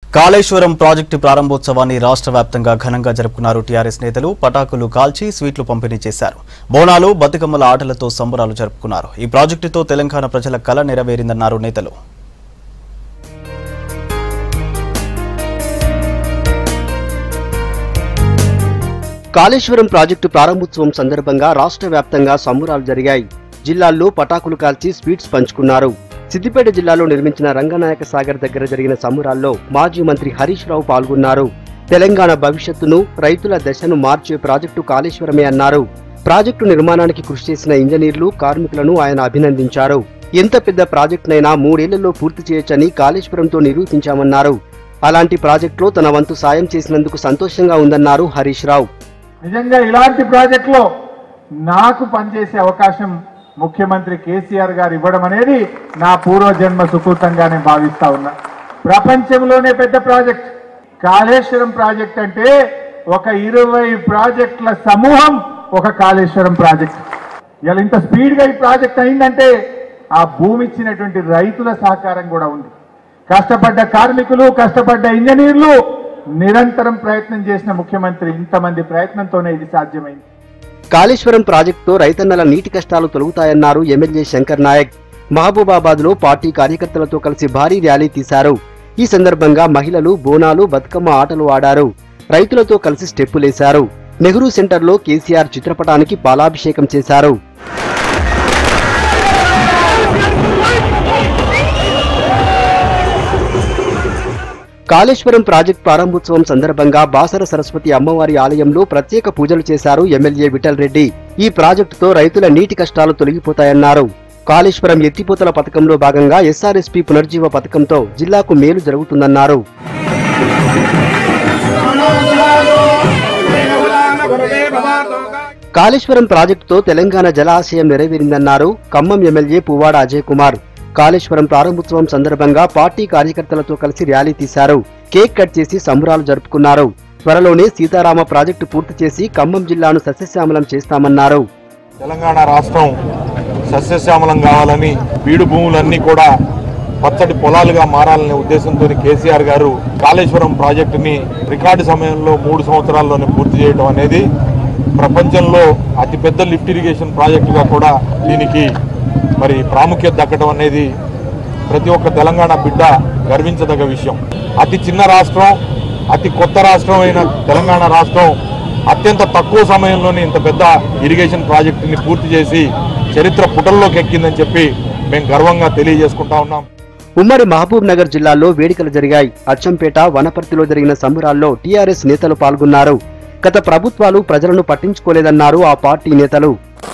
Kaleshwaram project ప్రారంభోత్సవాన్ని రాష్ట్ర వ్యాప్తంగా ఘనంగా జరుపుకున్నారు టీఆర్ఎస్ నేతలు పటాకులు కాల్చి స్వీట్లు పంపిణీ చేశారు బోనాలు బతుకమ్మల ఆటలతో సంబరాలు జరుపుకున్నారు ఈ ప్రాజెక్టుతో తెలంగాణ ప్రజల కల నెరవేరిందన్నారు నేతలు కాళేశ్వరం ప్రాజెక్టు ప్రారంభోత్సవం సందర్భంగా రాష్ట్ర వ్యాప్తంగా సంబురాలు జరిగాయి జిల్లాల్లో పటాకులు కాల్చి స్వీట్స్ పంచుకున్నారు సిద్దిపేట జిల్లాలో నిర్మించిన రంగనాయక సాగర్ దగ్గర జరిగిన సంబురాల్లో మాజీ మంత్రి హరీష్ రావు పాల్గొన్నారు తెలంగాణ భవిష్యత్తును రైతుల దశను మార్చే ప్రాజెక్టు కాళేశ్వరమే అన్నారు ప్రాజెక్టు నిర్మాణానికి కృషి చేసిన ఇంజనీర్లు కార్మికులను ఆయన అభినందించారు ఎంత పెద్ద ప్రాజెక్టునైనా మూడేళ్లలో పూర్తి చేయొచ్చని కాళేశ్వరంతో నిరూపించామన్నారు అలాంటి ప్రాజెక్టులో తన వంతు సాయం చేసినందుకు సంతోషంగా ఉందన్నారు హరీష్ రావు నిజంగా ఇలాంటి ప్రాజెక్టులో నాకు పనిచేసే అవకాశం ముఖ్యమంత్రి కేసీఆర్ గారు ఇవ్వడం అనేది నా పూర్వజన్మ సుకృతంగా నేను భావిస్తా ఉన్నా ప్రపంచంలోనే పెద్ద ప్రాజెక్ట్ కాళేశ్వరం ప్రాజెక్ట్ అంటే ఒక ఇరవై ప్రాజెక్టుల సమూహం ఒక కాళేశ్వరం ప్రాజెక్ట్ ఇలా ఇంత స్పీడ్గా ఈ ప్రాజెక్ట్ అయిందంటే ఆ భూమి ఇచ్చినటువంటి రైతుల సహకారం కూడా ఉంది కష్టపడ్డ కార్మికులు కష్టపడ్డ ఇంజనీర్లు నిరంతరం ప్రయత్నం చేసిన ముఖ్యమంత్రి ఇంతమంది ప్రయత్నంతోనే ఇది సాధ్యమైంది కాళేశ్వరం ప్రాజెక్టుతో రైతన్నల నీటి కష్టాలు తొలగుతాయన్నారు ఎమ్మెల్యే శంకర్ నాయక్ మహబూబాబాద్ లో పార్టీ కార్యకర్తలతో కలిసి భారీ ర్యాలీ తీశారు ఈ సందర్భంగా మహిళలు బోనాలు బతుకమ్మ ఆటలు ఆడారు రైతులతో కలిసి స్టెప్పులేశారు నెహ్రూ సెంటర్లో కేసీఆర్ చిత్రపటానికి పాలాభిషేకం చేశారు కాళేశ్వరం ప్రాజెక్ట్ ప్రారంభోత్సవం సందర్భంగా బాసర సరస్వతి అమ్మవారి ఆలయంలో ప్రత్యేక పూజలు చేశారు ఎమ్మెల్యే విఠల్ రెడ్డి ఈ ప్రాజెక్టుతో రైతుల నీటి కష్టాలు తొలగిపోతాయన్నారు కాళేశ్వరం ఎత్తిపోతల పథకంలో భాగంగా ఎస్ఆర్ఎస్పీ పునర్జీవ పథకంతో జిల్లాకు మేలు జరుగుతుందన్నారు కాళేశ్వరం ప్రాజెక్టుతో తెలంగాణ జలాశయం నెరవేరిందన్నారు ఖమ్మం ఎమ్మెల్యే పువ్వాడ అజయ్ కుమార్ కాళేశ్వరం ప్రారంభోత్సవం సందర్భంగా పార్టీ కార్యకర్తలతో కలిసి ర్యాలీ తీశారు కేక్ కట్ చేసి సంబరాలు జరుపుకున్నారు త్వరలోనే సీతారామ ప్రాజెక్టు పూర్తి చేసి ఖమ్మం జిల్లాను సస్యశ్యామలం చేస్తామన్నారు తెలంగాణ రాష్ట్రం సస్యశ్యామలం కావాలని బీడు భూములన్నీ కూడా పచ్చటి పొలాలుగా మారాలనే ఉద్దేశంతో కేసీఆర్ గారు కాళేశ్వరం ప్రాజెక్టుని రికార్డు సమయంలో మూడు సంవత్సరాల్లోనే పూర్తి చేయడం అనేది ప్రపంచంలో అతిపెద్ద లిఫ్ట్ ఇరిగేషన్ ప్రాజెక్టుగా కూడా దీనికి మరి ప్రాముఖ్యత దక్కడం అనేది ప్రతి ఒక్క తెలంగాణ బిడ్డ గర్వించదగ్గ విషయం అతి చిన్న రాష్ట్రం అతి కొత్త రాష్ట్రం అయిన తెలంగాణ రాష్ట్రం అత్యంత తక్కువ సమయంలోనే ఇంత పెద్ద ఇరిగేషన్ ప్రాజెక్టుని పూర్తి చేసి చరిత్ర పుటల్లోకి ఎక్కిందని చెప్పి మేము గర్వంగా తెలియజేసుకుంటా ఉన్నాం ఉమ్మడి మహబూబ్ నగర్ జిల్లాలో వేడుకలు జరిగాయి అచ్చంపేట వనపర్తిలో జరిగిన సంబరాల్లో టీఆర్ఎస్ నేతలు పాల్గొన్నారు గత ప్రభుత్వాలు ప్రజలను పట్టించుకోలేదన్నారు ఆ పార్టీ నేతలు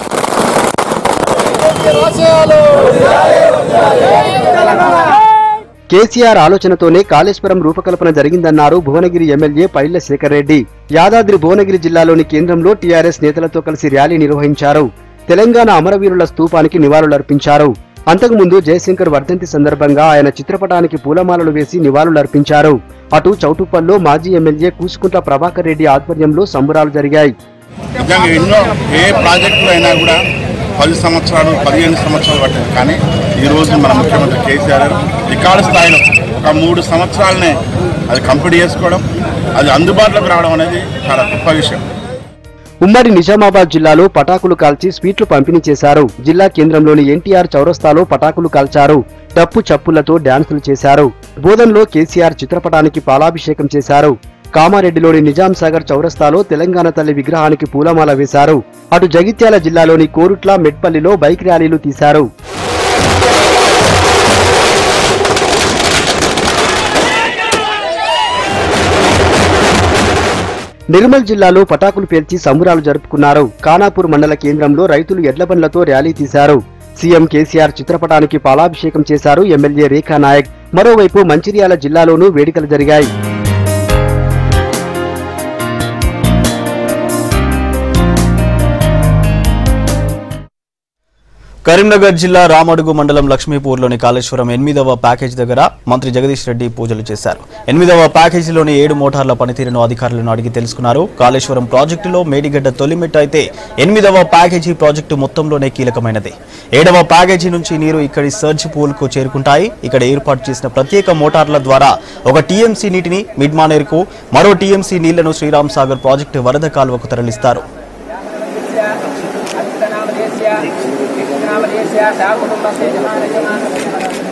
కేసీఆర్ ఆలోచనతోనే కాళేశ్వరం రూపకల్పన జరిగిందన్నారు భువనగిరి ఎమ్మెల్యే పైళ్ల శేఖర్ రెడ్డి యాదాద్రి భువనగిరి జిల్లాలోని కేంద్రంలో టీఆర్ఎస్ నేతలతో కలిసి ర్యాలీ నిర్వహించారు తెలంగాణ అమరవీరుల స్తూపానికి నివాళులర్పించారు అంతకుముందు జయశంకర్ వర్ధంతి సందర్భంగా ఆయన చిత్రపటానికి పూలమాలలు వేసి నివాళులర్పించారు అటు చౌటుప్పల్లో మాజీ ఎమ్మెల్యే కూసుకుంట్ల ప్రభాకర్ రెడ్డి ఆధ్వర్యంలో సంబరాలు జరిగాయి నిజంగా ఎన్నో ఏ ప్రాజెక్టులు అయినా కూడా పది సంవత్సరాలు పదిహేను సంవత్సరాలు పట్టింది కానీ ఈరోజు మన ముఖ్యమంత్రి కేసీఆర్ గారు రికార్డు స్థాయిలో ఒక మూడు సంవత్సరాలనే అది కంప్లీట్ చేసుకోవడం అది అందుబాటులోకి రావడం అనేది చాలా గొప్ప విషయం ఉమ్మడి నిజామాబాద్ జిల్లాలో పటాకులు కాల్చి స్వీట్లు పంపిణీ చేశారు జిల్లా కేంద్రంలోని ఎన్టీఆర్ చౌరస్తాలో పటాకులు కాల్చారు డప్పు చప్పులతో డ్యాన్సులు చేశారు బోధన్లో కేసీఆర్ చిత్రపటానికి పాలాభిషేకం చేశారు కామారెడ్డిలోని నిజాం సాగర్ చౌరస్తాలో తెలంగాణ తల్లి విగ్రహానికి పూలమాల వేశారు అటు జగిత్యాల జిల్లాలోని కోరుట్ల మెట్పల్లిలో బైక్ ర్యాలీలు తీశారు నిర్మల్ జిల్లాలో పటాకులు పేల్చి సంబురాలు జరుపుకున్నారు ఖానాపూర్ మండల కేంద్రంలో రైతులు ఎడ్లబండ్లతో ర్యాలీ తీశారు సీఎం కేసీఆర్ చిత్రపటానికి పాలాభిషేకం చేశారు ఎమ్మెల్యే రేఖా నాయక్ మరోవైపు మంచిర్యాల జిల్లాలోనూ వేడుకలు జరిగాయి కరీంనగర్ జిల్లా రామడుగు మండలం లక్ష్మీపూర్లోని కాళేశ్వరం ఎనిమిదవ ప్యాకేజ్ దగ్గర మంత్రి జగదీష్ రెడ్డి పూజలు చేశారు ఎనిమిదవ ప్యాకేజీలోని ఏడు మోటార్ల పనితీరును అధికారులను అడిగి తెలుసుకున్నారు కాళేశ్వరం ప్రాజెక్టులో మేడిగడ్డ తొలిమెట్టు అయితే ఎనిమిదవ ప్యాకేజీ ప్రాజెక్టు మొత్తంలోనే కీలకమైనది ఏడవ ప్యాకేజీ నుంచి నీరు ఇక్కడి సర్జ్ పూల్కు చేరుకుంటాయి ఇక్కడ ఏర్పాటు చేసిన ప్రత్యేక మోటార్ల ద్వారా ఒక టీఎంసీ నీటిని మిడ్మానేరుకు మరో టీఎంసీ నీళ్లను శ్రీరామ్ సాగర్ ప్రాజెక్టు వరద కాలువకు తరలిస్తారు అత్యనామదేశ్య విష్ణునామదేశ్య సా కుటుంబ